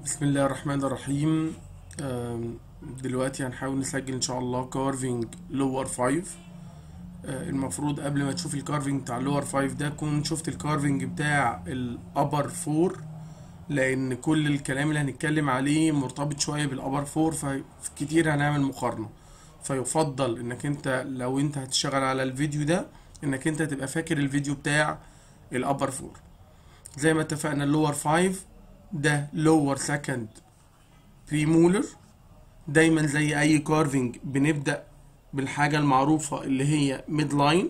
بسم الله الرحمن الرحيم آم، دلوقتي هنحاول نسجل ان شاء الله كارفينج لور 5 المفروض قبل ما تشوف الكارفينج بتاع اللور 5 ده كنت شفت الكارفينج بتاع الابر 4 لان كل الكلام اللي هنتكلم عليه مرتبط شويه بالابر 4 فكتير هنعمل مقارنه فيفضل انك انت لو انت هتشتغل على الفيديو ده انك انت تبقى فاكر الفيديو بتاع الابر 4 زي ما اتفقنا اللور 5 ده lower second premolar دايما زي اي كارفينج بنبدأ بالحاجة المعروفة اللي هي ميد لاين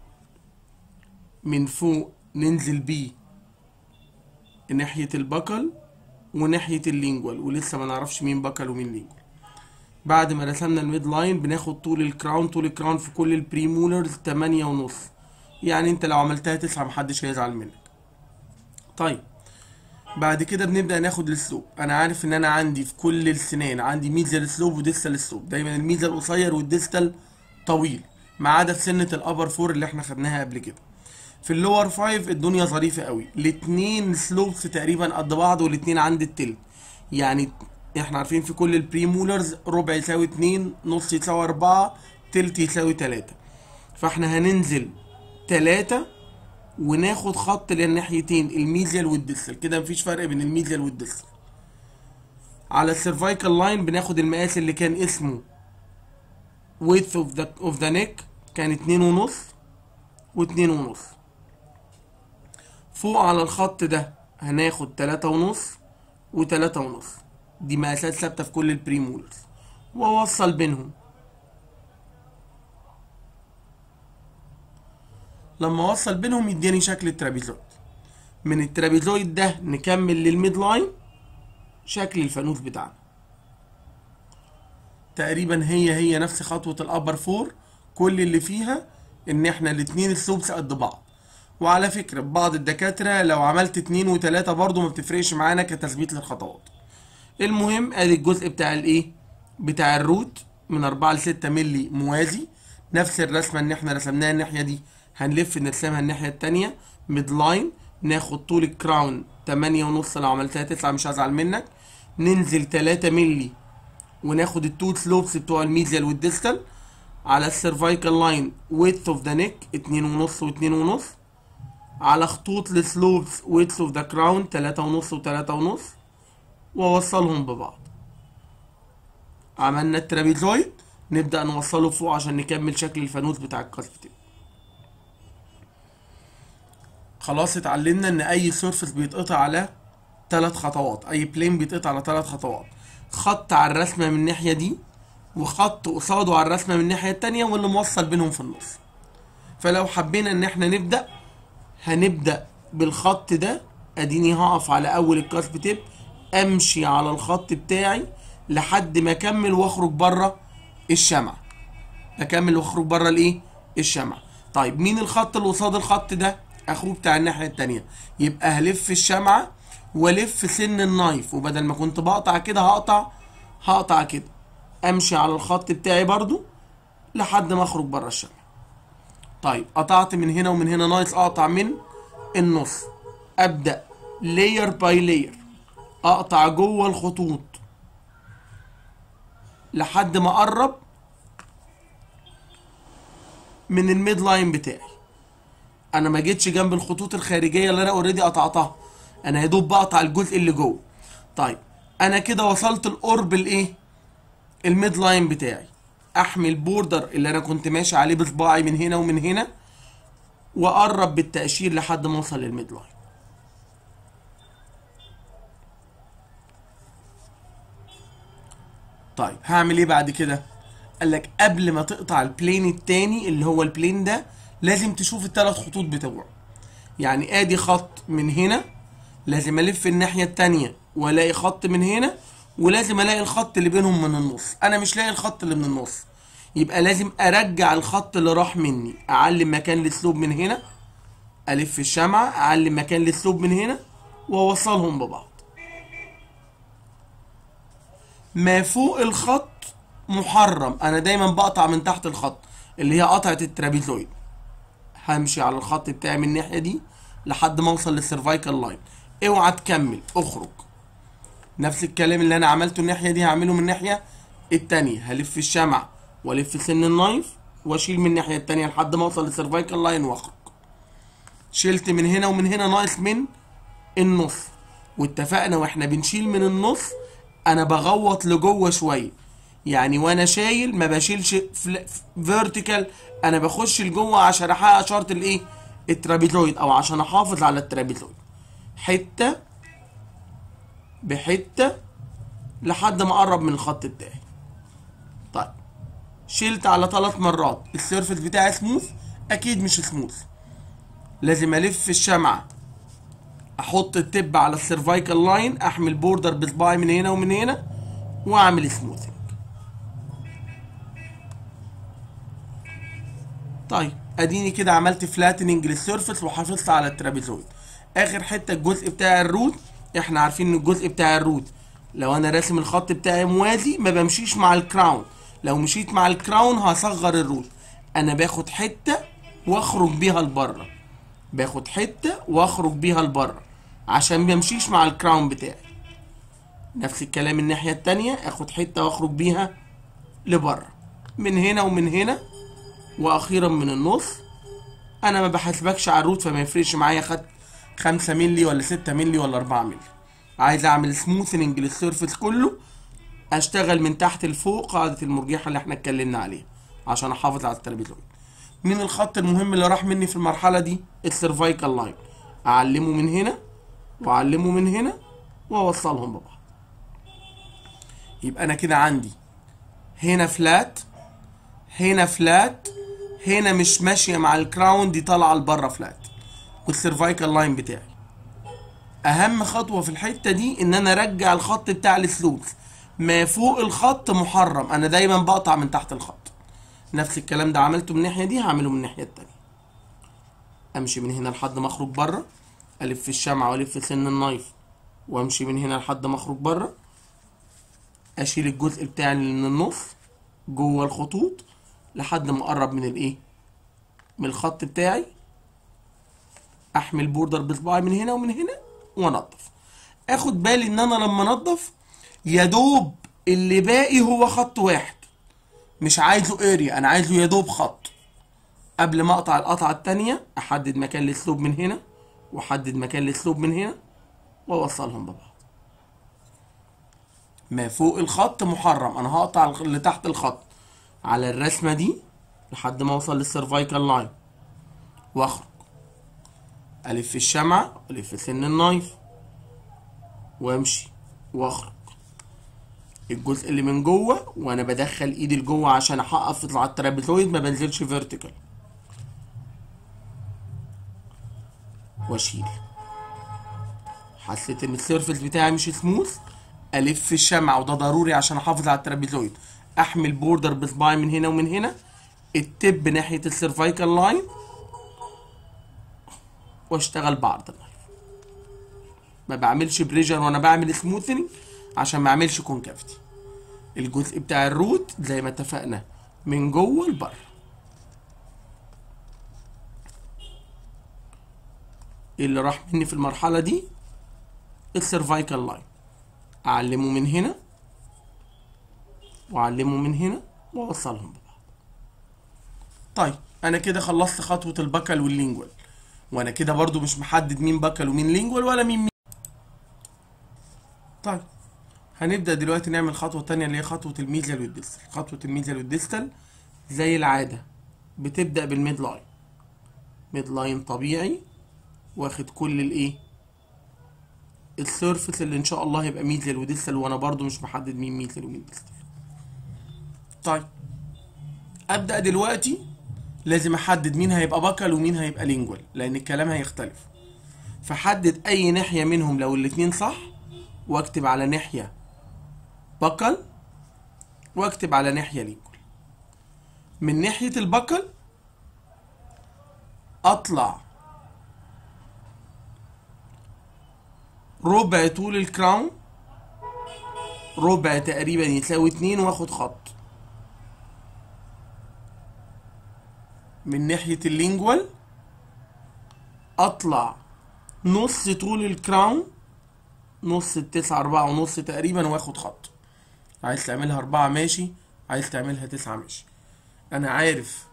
من فوق ننزل بيه ناحية البكل وناحية اللينجوال ولسه ما نعرفش مين بكل ومين لينجوال بعد ما رسمنا الميد لاين بناخد طول الكراون طول الكراون في كل البريمولرز تمانية ونص يعني انت لو عملتها تسعة محدش هيزعل منك طيب بعد كده بنبدأ ناخد السلوب انا عارف ان انا عندي في كل السنان عندي ميزل سلوب وديستال سلوب دايما الميزل قصير والديستال طويل ما عدا في سنة الابر فور اللي احنا خدناها قبل كده في اللور فايف الدنيا ظريفة قوي الاتنين سلوبس تقريبا قد بعض والاتنين عند التلت يعني احنا عارفين في كل البريمولرز ربع يساوي اتنين نص يساوي اربعة تلت يساوي تلاتة فاحنا هننزل تلاتة وناخد خط للناحيتين الميزيال والديستال كده مفيش فرق بين الميزيال والديستال على السيرفايكال لاين بناخد المقاس اللي كان اسمه width of the of the neck كان اتنين ونص واتنين ونص فوق على الخط ده هناخد تلاتة ونص وتلاتة ونص دي مقاسات ثابتة في كل البريمولرز واوصل بينهم لما اوصل بينهم يديني شكل الترابيزويد من الترابيزويد ده نكمل للميد لاين شكل الفانوس بتاعنا تقريبا هي هي نفس خطوة الابر فور كل اللي فيها ان احنا الاتنين السوبس قد بعض وعلى فكرة بعض الدكاترة لو عملت اتنين وتلاتة برضو ما بتفرقش معانا كتثبيت للخطوات المهم ادي الجزء بتاع الايه بتاع الروت من اربعة لستة ملي موازي نفس الرسمة ان احنا رسمناها الناحية دي هنلف نرسمها الناحية التانية ميد لاين ناخد طول الكراون تمانية ونص لو عملتها تسعة مش هزعل منك ننزل تلاتة ملي وناخد التو سلوبس بتوع الميزيال والديستال على السيرفايكال لاين width اوف ذا نيك اتنين ونص واتنين ونص على خطوط السلوبس width اوف ذا كراون تلاتة ونص وتلاتة ونص واوصلهم ببعض عملنا الترابيزويد نبدأ نوصله فوق عشان نكمل شكل الفانوس بتاع الكاسبتين خلاص اتعلمنا ان اي سيرفس بيتقطع على ثلاث خطوات اي بلين بيتقطع على ثلاث خطوات خط على الرسمه من الناحيه دي وخط قصاده على الرسمه من الناحيه التانية واللي موصل بينهم في النص فلو حبينا ان احنا نبدا هنبدا بالخط ده اديني هقف على اول الكاسب تيب امشي على الخط بتاعي لحد ما اكمل واخرج بره الشمع اكمل واخرج بره الايه الشمع طيب مين الخط اللي قصاد الخط ده اخوه بتاع الناحيه التانية يبقى هلف الشمعة والف سن النايف وبدل ما كنت بقطع كده هقطع هقطع كده امشي على الخط بتاعي برضو لحد ما اخرج بره الشمع طيب قطعت من هنا ومن هنا ناقص اقطع من النص ابدا لاير باي لاير اقطع جوه الخطوط لحد ما اقرب من الميد لاين بتاعي انا ما جيتش جنب الخطوط الخارجيه اللي انا اوريدي قطعتها انا يا دوب بقطع الجزء اللي جوه طيب انا كده وصلت القرب الايه الميد لاين بتاعي احمي البوردر اللي انا كنت ماشي عليه بصباعي من هنا ومن هنا واقرب بالتاشير لحد ما اوصل للميد لاين طيب هعمل ايه بعد كده قال لك قبل ما تقطع البلين التاني اللي هو البلين ده لازم تشوف الثلاث خطوط بتوعه يعني ادي خط من هنا لازم الف الناحيه التانية والاقي خط من هنا ولازم الاقي الخط اللي بينهم من النص انا مش لاقي الخط اللي من النص يبقى لازم ارجع الخط اللي راح مني اعلم مكان الاسلوب من هنا الف الشمعة اعلم مكان الاسلوب من هنا واوصلهم ببعض ما فوق الخط محرم انا دايما بقطع من تحت الخط اللي هي قطعة الترابيزويد همشي على الخط بتاعي من الناحيه دي لحد ما اوصل للسيرفايكال لاين اوعى تكمل اخرج نفس الكلام اللي انا عملته الناحيه دي هعمله من الناحيه التانية هلف الشمعة والف سن النايف واشيل من الناحيه التانية لحد ما اوصل للسيرفايكال لاين واخرج شلت من هنا ومن هنا ناقص من النص واتفقنا واحنا بنشيل من النص انا بغوط لجوه شويه يعني وانا شايل ما بشيلش فيرتيكال انا بخش لجوه عشان احقق شرط الايه الترابيزويد او عشان احافظ على الترابيزويد حته بحته لحد ما اقرب من الخط بتاعي طيب شلت على ثلاث مرات السيرفس بتاعي سموث اكيد مش سموث لازم الف الشمعه احط التب على السيرفايكال لاين احمل بوردر بصباعي من هنا ومن هنا واعمل سموثنج طيب اديني كده عملت فلاتننج للسيرفس وحافظت على الترابيزويد اخر حته الجزء بتاع الروت احنا عارفين ان الجزء بتاع الروت لو انا راسم الخط بتاعي موازي ما بمشيش مع الكراون لو مشيت مع الكراون هصغر الروت انا باخد حته واخرج بيها لبره باخد حته واخرج بيها لبره عشان ما امشيش مع الكراون بتاعي نفس الكلام الناحيه التانية اخد حته واخرج بيها لبره من هنا ومن هنا واخيرا من النص انا ما بحاسبكش على الروت فما يفرقش معايا خدت 5 مللي ولا 6 مللي ولا 4 مللي عايز اعمل سموثنج للسيرفس كله اشتغل من تحت لفوق قاعده المرجحه اللي احنا اتكلمنا عليها عشان احافظ على الترابيزويد مين الخط المهم اللي راح مني في المرحله دي السيرفايكال لاين اعلمه من هنا واعلمه من هنا واوصلهم ببعض يبقى انا كده عندي هنا فلات هنا فلات هنا مش ماشيه مع الكراون دي طالعه لبره فلات والسيرفايكال لاين بتاعي اهم خطوه في الحته دي ان انا ارجع الخط بتاع الثلوث ما فوق الخط محرم انا دايما بقطع من تحت الخط نفس الكلام ده عملته من الناحيه دي هعمله من الناحيه التانية امشي من هنا لحد ما اخرج بره الف الشمعه والف سن النايف وامشي من هنا لحد ما اخرج بره اشيل الجزء بتاعي اللي من النص جوه الخطوط لحد ما اقرب من الايه من الخط بتاعي احمل بوردر بصباعي من هنا ومن هنا وانضف اخد بالي ان انا لما انضف يا دوب اللي باقي هو خط واحد مش عايزه اريا انا عايزه يا دوب خط قبل ما اقطع القطعه التانية احدد مكان الاسلوب من هنا واحدد مكان الاسلوب من هنا واوصلهم ببعض ما فوق الخط محرم انا هقطع اللي تحت الخط على الرسمه دي لحد ما اوصل للسيرفايكال لاين واخرج الف الشمعه الف سن النايف وامشي واخرج الجزء اللي من جوه وانا بدخل ايدي لجوه عشان احقق على الترابيزويد ما بنزلش فيرتيكال واشيل حسيت ان السيرفس بتاعي مش سموث الف الشمعة وده ضروري عشان احافظ على الترابيزويد احمل بوردر بصباعي من هنا ومن هنا التب ناحية السيرفايكال لاين واشتغل بعرض النايف ما بعملش بريجر وانا بعمل سموثنج عشان ما اعملش كونكافيتي الجزء بتاع الروت زي ما اتفقنا من جوه لبره اللي راح مني في المرحله دي السيرفايكال لاين اعلمه من هنا واعلمه من هنا واوصلهم ببعض طيب انا كده خلصت خطوه البكل واللينجوال وانا كده برضو مش محدد مين بكل ومين لينجوال ولا مين مين طيب هنبدا دلوقتي نعمل خطوه تانية اللي هي خطوه الميزل والديستال خطوه الميزل والديستال زي العاده بتبدا بالميد لاين ميد لاين طبيعي واخد كل الايه السيرفس اللي ان شاء الله هيبقى ميزل وديستال وانا برضو مش محدد مين ميزل ومين ديستال طيب ابدا دلوقتي لازم احدد مين هيبقى بكل ومين هيبقى لينجوال لان الكلام هيختلف فحدد اي ناحيه منهم لو الاتنين صح واكتب على ناحيه بكل واكتب على ناحيه لينجوال من ناحيه البكل اطلع ربع طول الكراون ربع تقريبا يساوي اتنين واخد خط من ناحية اللينجوال اطلع نص طول الكراون نص التسعة أربعة ونص تقريبا واخد خط عايز تعملها أربعة ماشي عايز تعملها تسعة ماشي أنا عارف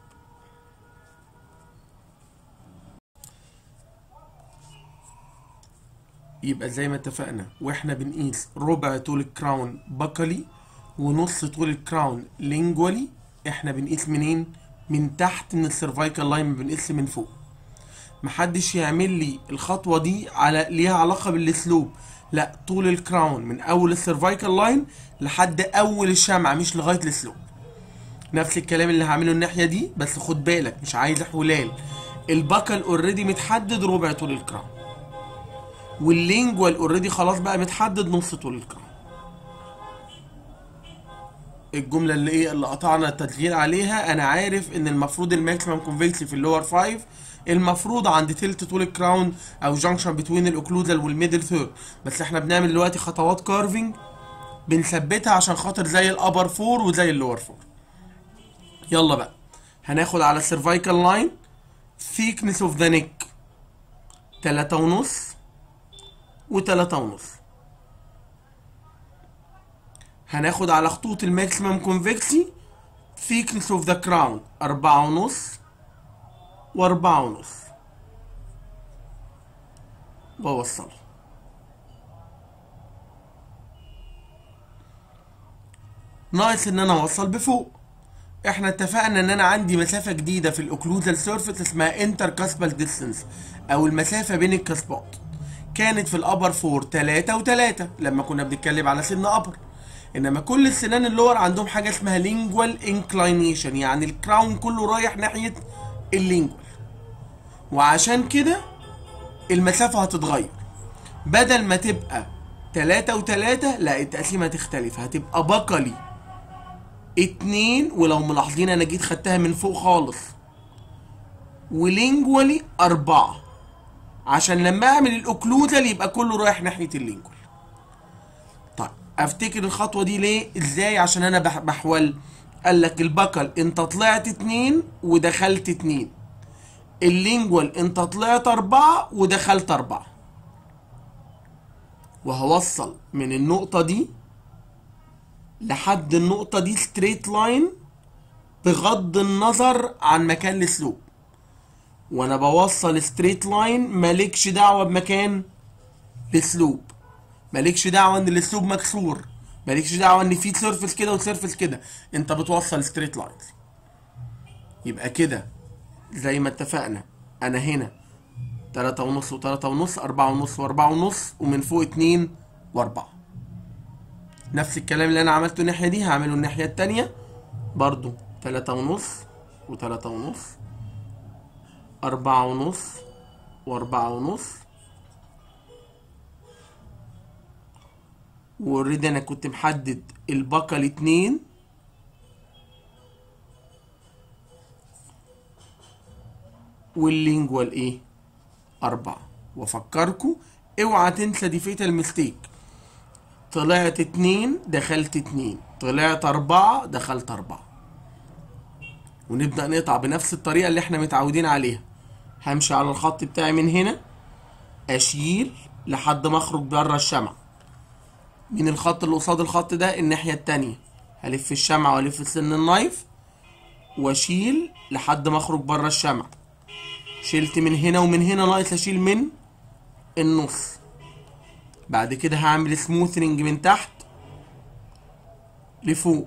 يبقى زي ما اتفقنا واحنا بنقيس ربع طول الكراون بكلي ونص طول الكراون لينجوالي احنا بنقيس منين من تحت من السيرفايكال لاين ما بنقيس من فوق محدش يعمل لي الخطوه دي على ليها علاقه بالسلوب لا طول الكراون من اول السيرفايكال لاين لحد اول الشمعه مش لغايه السلوب نفس الكلام اللي هعمله الناحيه دي بس خد بالك مش عايز حلال البكل اوريدي متحدد ربع طول الكراون واللينجوال اوريدي خلاص بقى متحدد نص طول الكراون الجمله اللي ايه اللي قطعنا التشغيل عليها انا عارف ان المفروض الماكسيمم كونفكسي في اللور 5 المفروض عند تلت طول الكراون او جانكشن بتوين الاوكلوزال والميدل ثيرد بس احنا بنعمل دلوقتي خطوات كارفنج بنثبتها عشان خاطر زي الابر فور وزي اللور فور يلا بقى هناخد على السيرفايكال لاين thickness اوف ذا neck تلاتة ونص وتلاتة ونص هناخد على خطوط الماكسيمم كونفكسي thickness اوف ذا كراون أربعة ونص وأربعة ونص بوصل ناقص ان انا اوصل بفوق احنا اتفقنا ان انا عندي مسافة جديدة في الاوكلوزال سيرفيس اسمها انتر كاسبال ديستنس او المسافة بين الكاسبات كانت في الابر فور تلاتة وتلاتة لما كنا بنتكلم على سن ابر انما كل السنان اللور عندهم حاجة اسمها لينجوال انكلاينيشن يعني الكراون كله رايح ناحية اللينجوال وعشان كده المسافة هتتغير بدل ما تبقى تلاتة وتلاتة لا التقسيمة هتختلف هتبقى بقلي اتنين ولو ملاحظين انا جيت خدتها من فوق خالص ولينجوالي اربعة عشان لما اعمل الاوكلوزال يبقى كله رايح ناحية اللينجوال طيب افتكر الخطوة دي ليه ازاي عشان انا بح- بحول قال لك البكل انت طلعت اتنين ودخلت اتنين اللينجوال انت طلعت اربعة ودخلت اربعة وهوصل من النقطة دي لحد النقطة دي ستريت لاين بغض النظر عن مكان السلوب وانا بوصل ستريت لاين مالكش دعوة بمكان السلوب مالكش دعوة ان السلوب مكسور مالكش دعوة ان في سيرفس كده وسيرفس كده انت بتوصل ستريت لاينز يبقى كده زي ما اتفقنا انا هنا تلاتة ونص وتلاتة ونص أربعة ونص وأربعة ونص ومن فوق اتنين وأربعة نفس الكلام اللي أنا عملته الناحية دي هعمله الناحية التانية برضو تلاتة ونص وتلاتة ونص أربعة ونص وأربعة ونص واوريدي أنا كنت محدد البقل اتنين واللينجوال ايه أربعة وأفكركوا اوعى تنسى دي فيتال ميستيك طلعت اتنين دخلت اتنين طلعت أربعة دخلت أربعة ونبدأ نقطع بنفس الطريقة اللي احنا متعودين عليها همشي على الخط بتاعي من هنا أشيل لحد ما أخرج بره الشمعة من الخط اللي قصاد الخط ده الناحية التانية هلف الشمعة وألف سن النايف وأشيل لحد ما أخرج بره الشمعة شلت من هنا ومن هنا ناقص اشيل من النص بعد كده هعمل سموثنج من تحت لفوق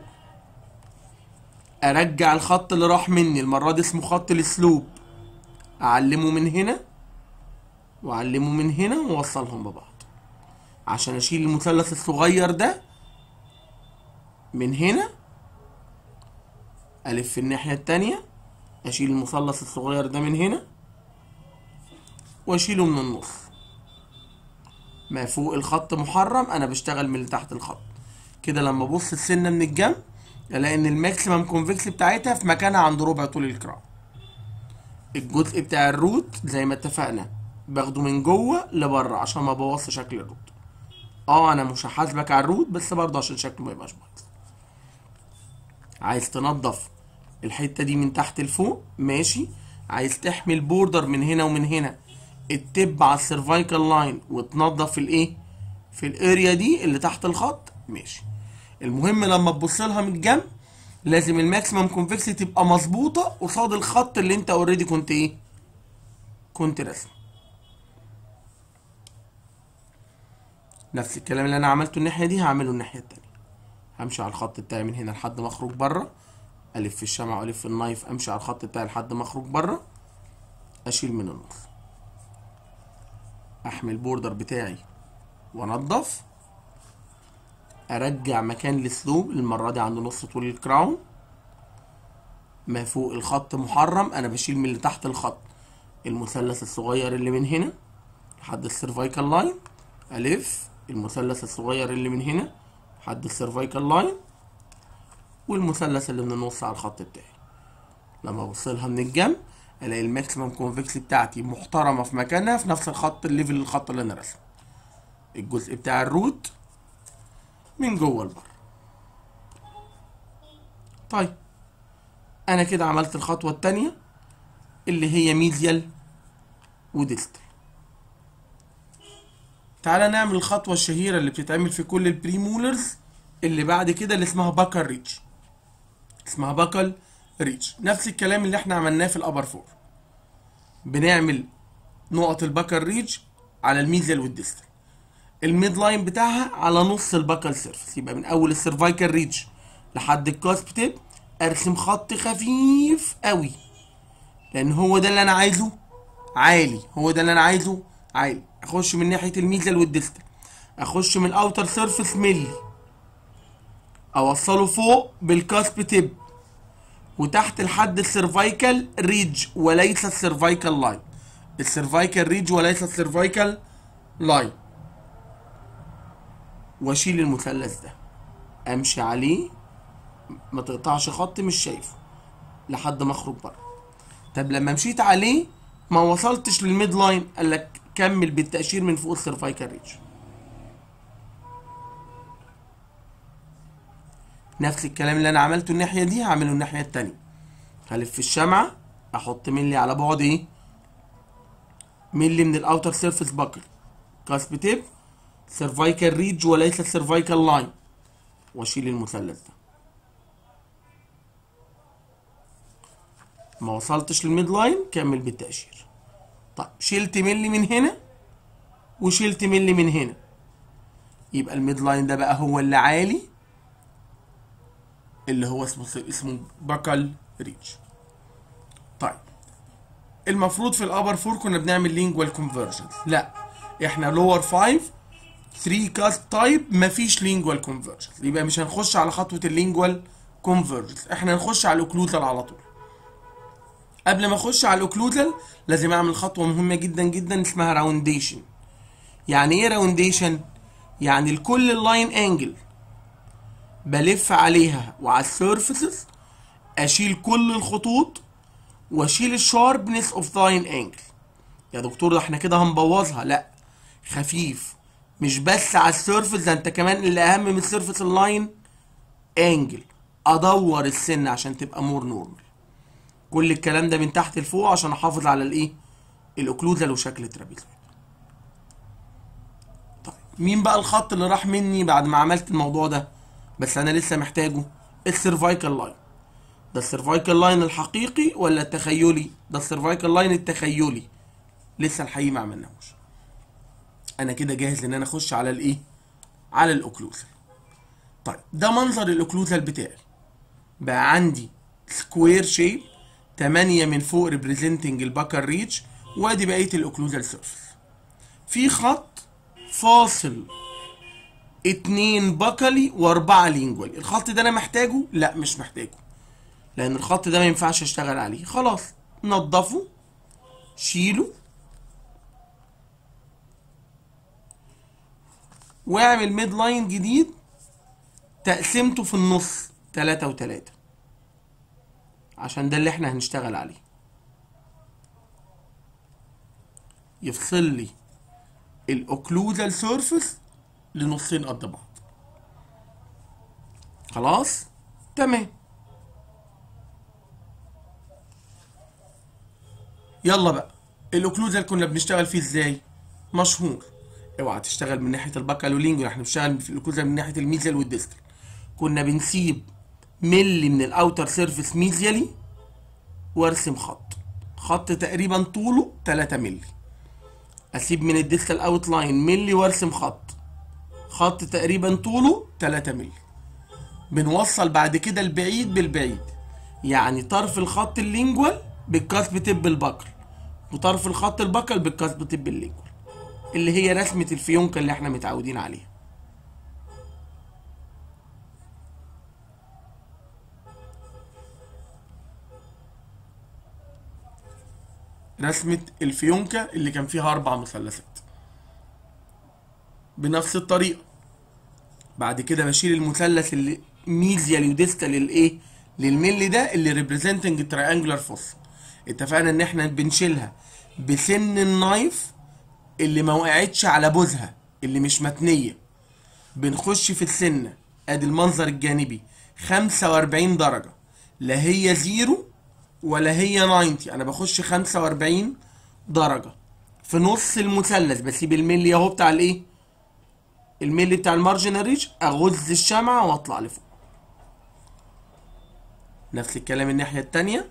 ارجع الخط اللي راح مني المرة دي اسمه خط السلوب اعلمه من هنا واعلمه من هنا واوصلهم ببعض عشان اشيل المثلث الصغير ده من هنا الف الناحية التانية اشيل المثلث الصغير ده من هنا واشيله من النص ما فوق الخط محرم انا بشتغل من اللي تحت الخط كده لما ابص السنه من الجنب الاقي ان الماكسيمم كونفكس بتاعتها في مكانها عند ربع طول الكراون الجزء بتاع الروت زي ما اتفقنا باخده من جوه لبره عشان ما ابوظش شكل الروت اه انا مش هحاسبك على الروت بس برضه عشان شكله ما يبقاش بايظ عايز تنضف الحته دي من تحت لفوق ماشي عايز تحمي البوردر من هنا ومن هنا التب على السيرفايكال لاين وتنضف الايه في الاريا دي اللي تحت الخط ماشي المهم لما تبص لها من الجنب لازم الماكسيمم كونفكسيتي تبقى مظبوطه قصاد الخط اللي انت اوريدي كنت ايه كنت راسمه نفس الكلام اللي انا عملته الناحيه دي هعمله الناحيه التانية همشي على الخط بتاعي من هنا لحد ما اخرج بره الف في الشمع والف في النايف امشي على الخط بتاعي لحد ما اخرج بره اشيل من النص احمل البوردر بتاعي وانضف ارجع مكان السلوب المره دي عند نص طول الكراون ما فوق الخط محرم انا بشيل من اللي تحت الخط المثلث الصغير اللي من هنا لحد السيرفايكال لاين الف المثلث الصغير اللي من هنا لحد السيرفايكال لاين والمثلث اللي من النص على الخط بتاعي لما ابصلها من الجنب الاقي الماكسيمم كونفكسي بتاعتي محترمه في مكانها في نفس الخط الليفل الخط اللي انا راسمه الجزء بتاع الروت من جوه لبره طيب انا كده عملت الخطوه التانية اللي هي ميديال وديستال تعالى نعمل الخطوه الشهيره اللي بتتعمل في كل البريمولرز اللي بعد كده اللي اسمها باكل ريتش اسمها باكل ريتش نفس الكلام اللي احنا عملناه في الابر فور بنعمل نقط الباكل ريتش على الميزل والديستال الميد لاين بتاعها على نص الباكل سيرفيس يبقى من اول السيرفايكال ريتش لحد الكاسب تيب ارسم خط خفيف قوي لان هو ده اللي انا عايزه عالي هو ده اللي انا عايزه عالي اخش من ناحيه الميزل والديستال اخش من الاوتر سيرفيس ملي اوصله فوق بالكاسب تيب وتحت لحد السيرفايكال ريج وليس السيرفايكال لاين السيرفايكال ريج وليس السيرفايكال لاين واشيل المثلث ده امشي عليه ما تقطعش خط مش شايفه لحد ما اخرج بره طب لما مشيت عليه ما وصلتش للميد لاين قال لك كمل بالتأشير من فوق السيرفايكال ريج نفس الكلام اللي انا عملته الناحيه دي هعمله الناحيه التانية هلف الشمعه احط ملي على بعد ايه ملي من الاوتر سيرفيس باكل كاسب تيب سيرفايكال ريج وليس السيرفايكال لاين واشيل المثلث ده ما وصلتش للميد لاين كمل بالتأشير طيب شلت ملي من هنا وشلت ملي من هنا يبقى الميد لاين ده بقى هو اللي عالي اللي هو اسمه اسمه باكال ريتش طيب المفروض في الابر فور كنا بنعمل لينجوال كونفرجنس لا احنا لور 5 3 كاست تايب مفيش لينجوال كونفرجنس يبقى مش هنخش على خطوه اللينجوال كونفرجنس احنا هنخش على الاوكلوزال على طول قبل ما اخش على الاوكلوزال لازم اعمل خطوه مهمه جدا جدا اسمها راونديشن يعني ايه راونديشن يعني لكل اللاين انجل بلف عليها وعلى السيرفيسز اشيل كل الخطوط واشيل الشاربنس اوف لاين انجل يا دكتور ده احنا كده هنبوظها لا خفيف مش بس على السيرفيس ده انت كمان اللي اهم من السيرفيس اللاين انجل ادور السن عشان تبقى مور نورمال كل الكلام ده من تحت لفوق عشان احافظ على الايه الاوكلوزال وشكل الترابيزويد طيب مين بقى الخط اللي راح مني بعد ما عملت الموضوع ده بس انا لسه محتاجه السيرفايكال لاين ده السيرفايكال لاين الحقيقي ولا التخيلي ده السيرفايكال لاين التخيلي لسه الحقيقي ما عملناهوش انا كده جاهز ان انا اخش على الايه على الاوكلوزال طيب ده منظر الاوكلوزال بتاعي بقى عندي سكوير شيب 8 من فوق ريبريزنتنج الباكر ريتش وادي بقيه الاوكلوزال سيرفيس في خط فاصل اتنين بكلي واربعة لينجوالي الخط ده انا محتاجه لا مش محتاجه لان الخط ده ما ينفعش اشتغل عليه خلاص نضفه شيله واعمل ميد لاين جديد تقسيمته في النص تلاتة وتلاتة عشان ده اللي احنا هنشتغل عليه يفصل لي الاوكلوزال سيرفيس لنصين قد بعض خلاص تمام يلا بقى الاوكلوزال كنا بنشتغل فيه ازاي مشهور اوعى تشتغل من ناحيه البكال واللينجوال احنا بنشتغل في الاوكلوزال من ناحيه الميزيال والديستال كنا بنسيب ملي من الاوتر سيرفيس ميزيالي وارسم خط خط تقريبا طوله 3 ملي اسيب من الديستال اوت لاين ملي وارسم خط خط تقريبا طوله 3 ملي بنوصل بعد كده البعيد بالبعيد يعني طرف الخط اللينجوال بالكاسب تب البكر وطرف الخط البكر بالكاسب تب اللينجوال اللي هي رسمة الفيونكة اللي احنا متعودين عليها رسمة الفيونكة اللي كان فيها أربع مثلثات بنفس الطريقة بعد كده بشيل المثلث اللي ميزيال وديستال للايه للملي ده اللي ريبريزنتنج تريانجولار فوس اتفقنا ان احنا بنشيلها بسن النايف اللي ما وقعتش على بوزها اللي مش متنيه بنخش في السنه ادي المنظر الجانبي 45 درجه لا هي زيرو ولا هي 90 انا بخش 45 درجه في نص المثلث بسيب الملي اهو بتاع الايه الملي بتاع المارجنال ريج اغز الشمعة واطلع لفوق نفس الكلام الناحية التانية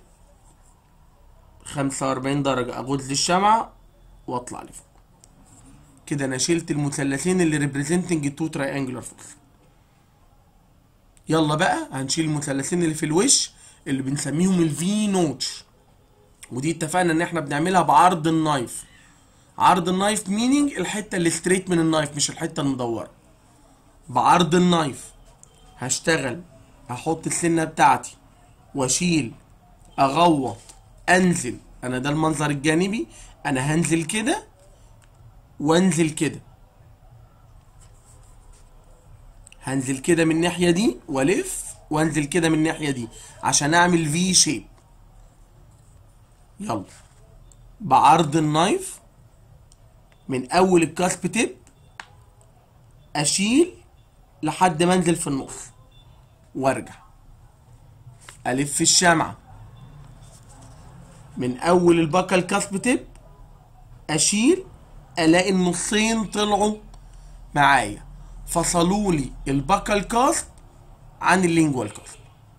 خمسة وأربعين درجة أغز الشمعة واطلع لفوق كده أنا شلت المثلثين اللي ريبريزنتنج تو تراينجلر فورس يلا بقى هنشيل المثلثين اللي في الوش اللي بنسميهم الفي نوتش ودي اتفقنا ان احنا بنعملها بعرض النايف عرض النايف مينينج الحته اللي ستريت من النايف مش الحته المدوره بعرض النايف هشتغل هحط السنه بتاعتي واشيل اغوط انزل انا ده المنظر الجانبي انا هنزل كده وانزل كده هنزل كده من الناحيه دي والف وانزل كده من الناحيه دي عشان اعمل في شيب يلا بعرض النايف من اول الكاسب تيب اشيل لحد ما انزل في النص وارجع الف الشمعة من اول الباكا الكاسب تيب اشيل الاقي النصين طلعوا معايا فصلوا لي الباكا الكاسب عن اللينجوال كاسب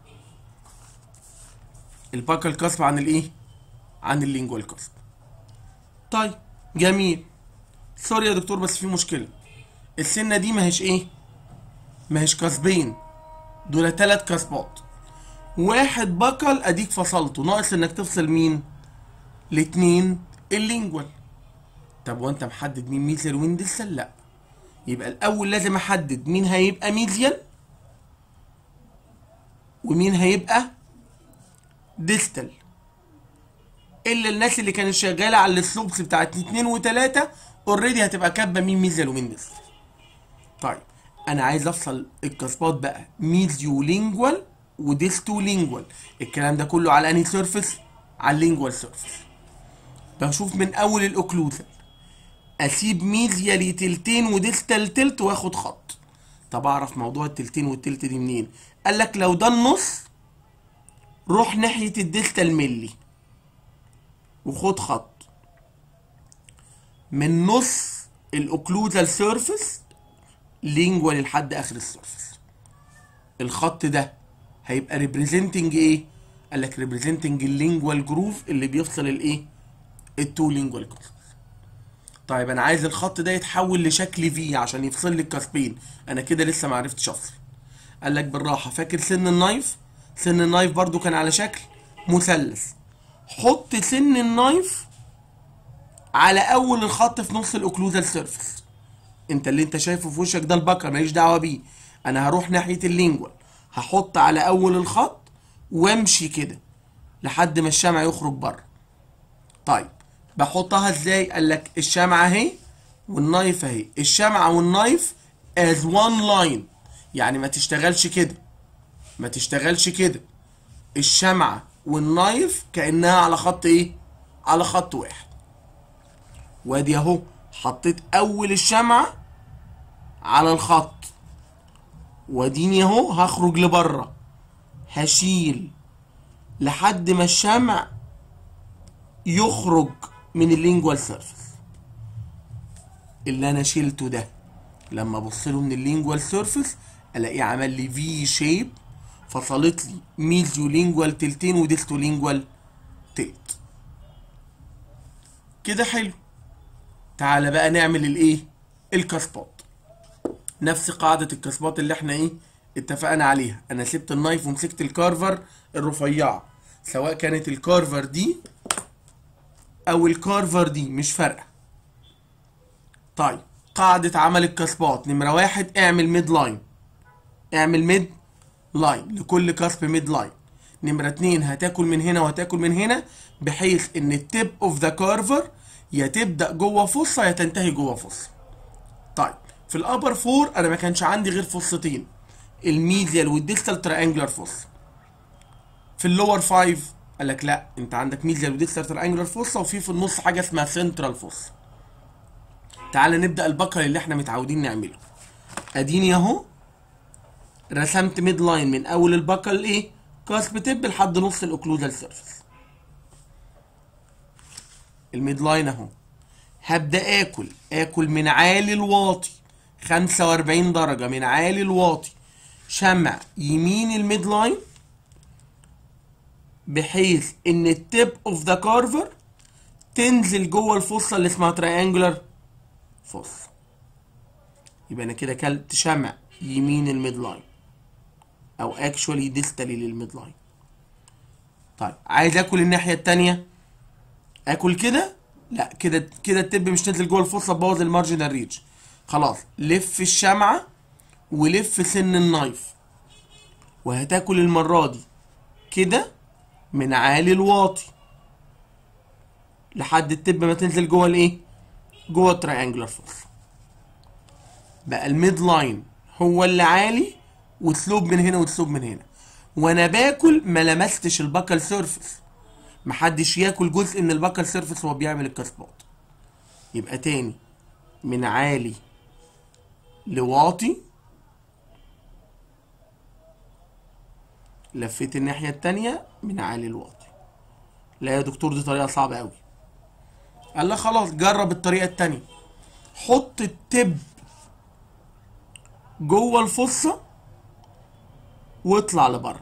الباكا الكاسب عن الايه عن اللينجوال كاسب طيب جميل سوري يا دكتور بس في مشكله السنه دي ما هيش ايه ما هيش كاسبين دول تلات كاسبات واحد بكل اديك فصلته ناقص انك تفصل مين الاتنين اللينجوال طب وانت محدد مين ميزيال ومين ديستال لا يبقى الاول لازم احدد مين هيبقى ميزيال ومين هيبقى ديستال الا الناس اللي كانت شغاله على السلوبس بتاعت اتنين وتلاته اوريدي هتبقى كاتبه مين ميزيال ومين ديستال طيب انا عايز افصل الكاسبات بقى ميزيو لينجوال وديستو لينجوال الكلام ده كله على انهي سيرفيس على اللينجوال سيرفيس بشوف من اول الاوكلوزال اسيب ميزيالي تلتين وديستال تلت واخد خط طب اعرف موضوع التلتين والتلت دي منين قال لك لو ده النص روح ناحيه الديستال ملي وخد خط من نص الاوكلوزال سيرفيس لينجوال لحد اخر السيرفيس الخط ده هيبقى ريبريزنتنج ايه قال لك ريبريزنتنج اللينجوال جروف اللي بيفصل الايه التو لينجوال جروف طيب انا عايز الخط ده يتحول لشكل في عشان يفصل لي الكاسبين انا كده لسه ما عرفتش افصل قال لك بالراحه فاكر سن النايف سن النايف برضو كان على شكل مثلث حط سن النايف على اول الخط في نص الاوكلوزال سيرفيس انت اللي انت شايفه في وشك ده البكر ماليش دعوه بيه انا هروح ناحيه اللينجوال هحط على اول الخط وامشي كده لحد ما الشمع يخرج بره طيب بحطها ازاي قال لك الشمعة اهي والنايف اهي الشمعة والنايف as one line يعني ما تشتغلش كده ما تشتغلش كده الشمعة والنايف كأنها على خط ايه على خط واحد وادي اهو حطيت اول الشمعة على الخط واديني اهو هخرج لبره هشيل لحد ما الشمع يخرج من اللينجوال سيرفيس اللي انا شلته ده لما ابص له من اللينجوال سيرفيس الاقيه عمل لي في شيب فصلت لي ميزيو لينجوال تلتين وديستو لينجوال تلت كده حلو تعالى بقى نعمل الايه الكاسبات نفس قاعدة الكاسبات اللي احنا ايه اتفقنا عليها انا سبت النايف ومسكت الكارفر الرفيعة سواء كانت الكارفر دي او الكارفر دي مش فارقة طيب قاعدة عمل الكاسبات نمرة واحد اعمل ميد لاين اعمل ميد لاين لكل كاسب ميد لاين نمرة اتنين هتاكل من هنا وهتاكل من هنا بحيث ان التيب اوف ذا كارفر يا تبدأ جوه فصة يا تنتهي جوه فصة طيب في الابر فور انا ما كانش عندي غير فصتين الميديال والديستال تريانجلر فصة في اللور فايف قال لك لا انت عندك ميديال وديستال تريانجلر فصة وفي في النص حاجة اسمها سنترال فصة تعالى نبدأ البكر اللي احنا متعودين نعمله اديني اهو رسمت ميد لاين من اول البكر لايه كاسب تب لحد نص الاوكلوزال سيرفيس الميد لاين اهو هبدا اكل اكل من عالي الواطي 45 درجه من عالي الواطي شمع يمين الميد لاين بحيث ان التيب اوف ذا كارفر تنزل جوه الفصه اللي اسمها تريانجولار فص يبقى انا كده كلت شمع يمين الميد لاين او اكشولي ديستالي للميد لاين طيب عايز اكل الناحيه التانية اكل كده لا كده كده التب مش نازل جوه الفصه تبوظ المارجنال ريج خلاص لف الشمعه ولف سن النايف وهتاكل المره دي كده من عالي الواطي لحد التب ما تنزل جوه الايه جوه التريانجلر فص بقى الميد لاين هو اللي عالي وسلوب من هنا وسلوب من هنا وانا باكل ما لمستش البكل سيرفيس محدش ياكل جزء من البكل سيرفيس وهو بيعمل الكاسبات يبقى تاني من عالي لواطي لفيت الناحية التانية من عالي لواطي لا يا دكتور دي طريقة صعبة قوي قال لك خلاص جرب الطريقة التانية حط التب جوه الفصة واطلع لبره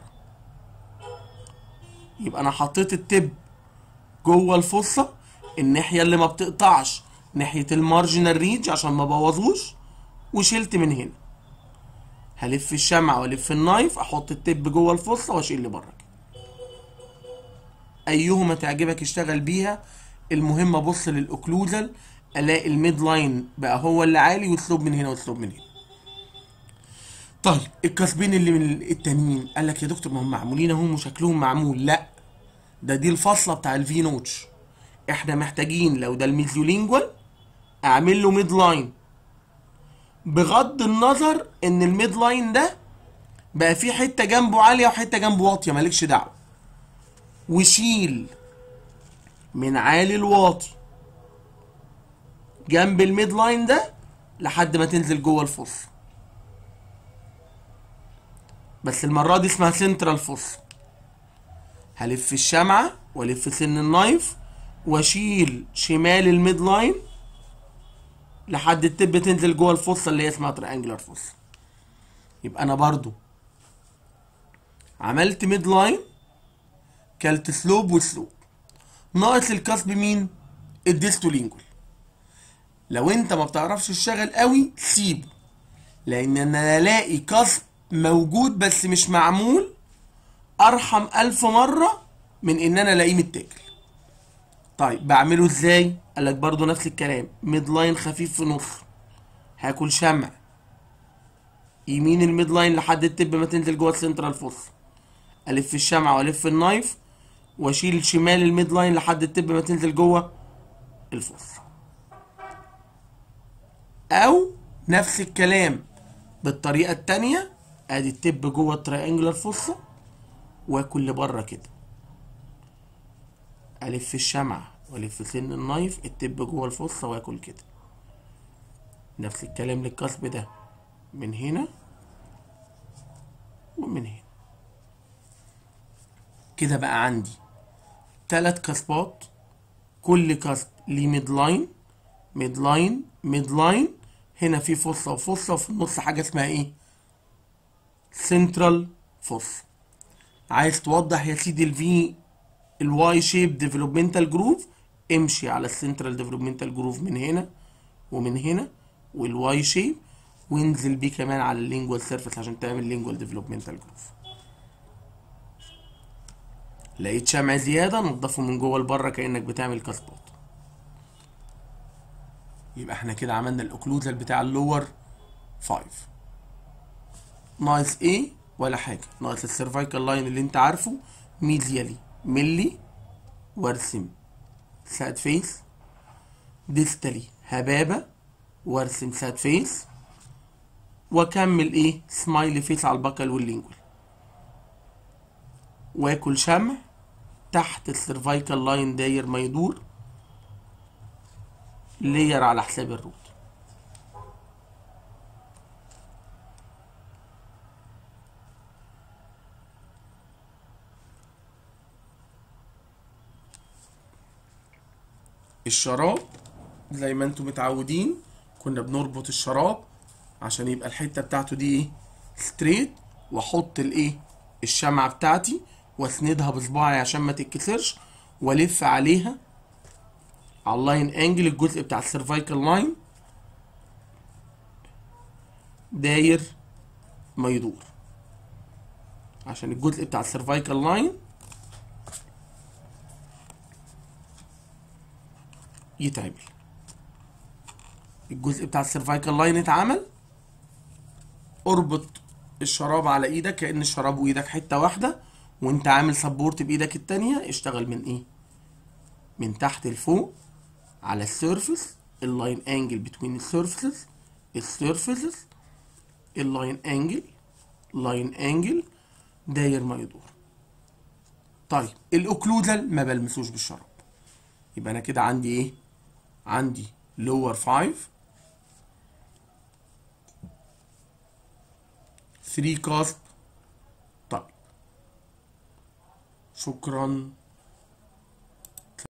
يبقى انا حطيت التب جوه الفصة الناحية اللي ما بتقطعش ناحية المارجنال ريج عشان ما بوظوش وشلت من هنا هلف الشمعة والف النايف احط التب جوه الفصة واشيل لبره كده ايهما تعجبك اشتغل بيها المهم ابص للاوكلوزال الاقي الميد لاين بقى هو اللي عالي واسلوب من هنا واسلوب من هنا طيب الكسبين اللي من التانيين قال لك يا دكتور ما هم معمولين اهم وشكلهم معمول لا ده دي الفاصله بتاع الفي نوتش احنا محتاجين لو ده الميزيولينجوال اعمل له ميد لاين بغض النظر ان الميد لاين ده بقى فيه حته جنبه عاليه وحته جنبه واطيه مالكش دعوه وشيل من عالي الواطي جنب الميد لاين ده لحد ما تنزل جوه الفص بس المرة دي اسمها سنترال فص هلف الشمعة والف سن النايف واشيل شمال الميد لاين لحد التب تنزل جوه الفصة اللي هي اسمها تريانجلر فص يبقى انا برضو عملت ميد لاين كلت سلوب وسلوب ناقص الكسب مين الديستولينجول لو انت ما بتعرفش تشتغل قوي سيبه لان انا الاقي كسب موجود بس مش معمول ارحم الف مرة من ان انا الاقيه متاكل طيب بعمله ازاي قالك برضو نفس الكلام ميد لاين خفيف في نص هاكل شمع يمين الميد لاين لحد التب ما تنزل جوه السنترال فوس الف الشمعة والف النايف واشيل شمال الميد لاين لحد التب ما تنزل جوه الفوس او نفس الكلام بالطريقة التانية ادي التب جوه التريانجلر فصة واكل لبره كده الف الشمعة والف سن النايف التب جوه الفصة واكل كده نفس الكلام للكسب ده من هنا ومن هنا كده بقى عندي تلات كسبات كل كسب ليه ميد لاين ميد لاين ميد لاين هنا في فصة وفصة وفي النص حاجة اسمها ايه سنترال فص عايز توضح يا سيدي الفي الواي شيب ديفلوبمنتال جروف امشي على السنترال ديفلوبمنتال جروف من هنا ومن هنا والواي شيب وانزل بيه كمان على اللينجوال سيرفيس عشان تعمل لينجوال ديفلوبمنتال جروف لقيت شمع زياده نضفه من جوه لبره كانك بتعمل كاسبوت يبقى احنا كده عملنا الاوكلوزال بتاع اللور 5 ناقص ايه ولا حاجه ناقص السيرفايكال لاين اللي انت عارفه ميديالي ملي وارسم ساد فيس ديستالي هبابه وارسم ساد فيس واكمل ايه سمايلي فيس على البكل واللينجول واكل شمع تحت السيرفايكال لاين داير ما يدور لير على حساب الروت الشراب زي ما انتم متعودين كنا بنربط الشراب عشان يبقى الحته بتاعته دي ايه ستريت واحط الايه الشمعه بتاعتي واسندها بصباعي عشان ما تتكسرش والف عليها على اللاين انجل الجزء بتاع السيرفايكال لاين داير ما يدور عشان الجزء بتاع السيرفايكال لاين يتعمل الجزء بتاع السيرفايكال لاين اتعمل اربط الشراب على ايدك كأن الشراب وايدك حتة واحدة وانت عامل سبورت بايدك التانية اشتغل من ايه من تحت لفوق على السيرفس اللاين انجل بتوين السيرفسز السيرفسز اللاين انجل لاين انجل داير ما يدور طيب الاوكلوزال ما بلمسوش بالشراب يبقى انا كده عندي ايه عندي lower 5 3 كاسب طيب شكرا